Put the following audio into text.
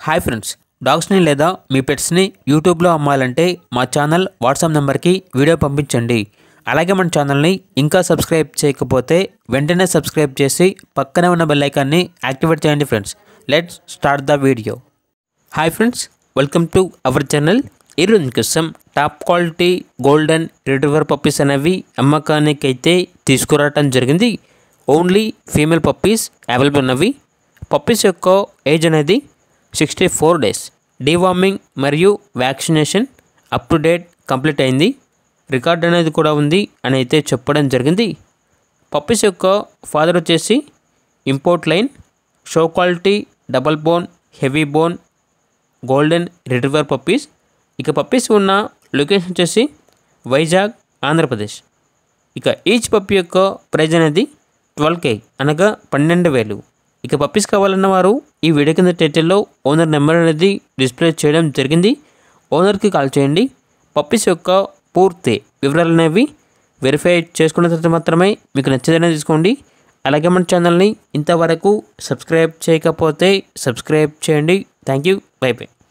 hi friends డాగ్స్ని లేదా మీ పెట్స్ని యూట్యూబ్లో అమ్మాలంటే మా ఛానల్ వాట్సాప్ నెంబర్కి వీడియో పంపించండి అలాగే మన ఛానల్ని ఇంకా సబ్స్క్రైబ్ చేయకపోతే వెంటనే సబ్స్క్రైబ్ చేసి పక్కనే ఉన్న బెల్ ఐకాన్ని యాక్టివేట్ చేయండి friends let's start the video hi friends welcome to our channel ఈరోజు కోసం top quality golden retriever puppies అనేవి అమ్మకానికి అయితే తీసుకురావటం జరిగింది ఓన్లీ ఫీమేల్ పప్పీస్ అవైలబుల్ ఉన్నవి పప్పీస్ యొక్క ఏజ్ అనేది సిక్స్టీ ఫోర్ డేస్ డీవార్మింగ్ మరియు vaccination up to date complete అయింది రికార్డ్ అనేది కూడా ఉంది అని అయితే చెప్పడం జరిగింది పప్పీస్ యొక్క ఫాదర్ వచ్చేసి import line show quality double bone heavy bone golden retriever puppies ఇక పప్పీస్ ఉన్న లొకేషన్ వచ్చేసి వైజాగ్ ఆంధ్రప్రదేశ్ ఇక ఈచ్ పప్పీ యొక్క ప్రైజ్ అనేది ట్వెల్వ్ కే అనగా పన్నెండు వేలు ఇక పప్పీస్ కావాలన్న వారు ఈ వీడియో కింద టైటిల్లో ఓనర్ నెంబర్ అనేది డిస్ప్లే చేయడం జరిగింది ఓనర్కి కాల్ చేయండి పప్పీస్ యొక్క పూర్తి వివరాలు అనేవి వెరిఫై చేసుకున్న తర్వాత మాత్రమే మీకు నచ్చేదనే తీసుకోండి అలాగే మన ఛానల్ని ఇంతవరకు సబ్స్క్రైబ్ చేయకపోతే సబ్స్క్రైబ్ చేయండి థ్యాంక్ యూ బై బై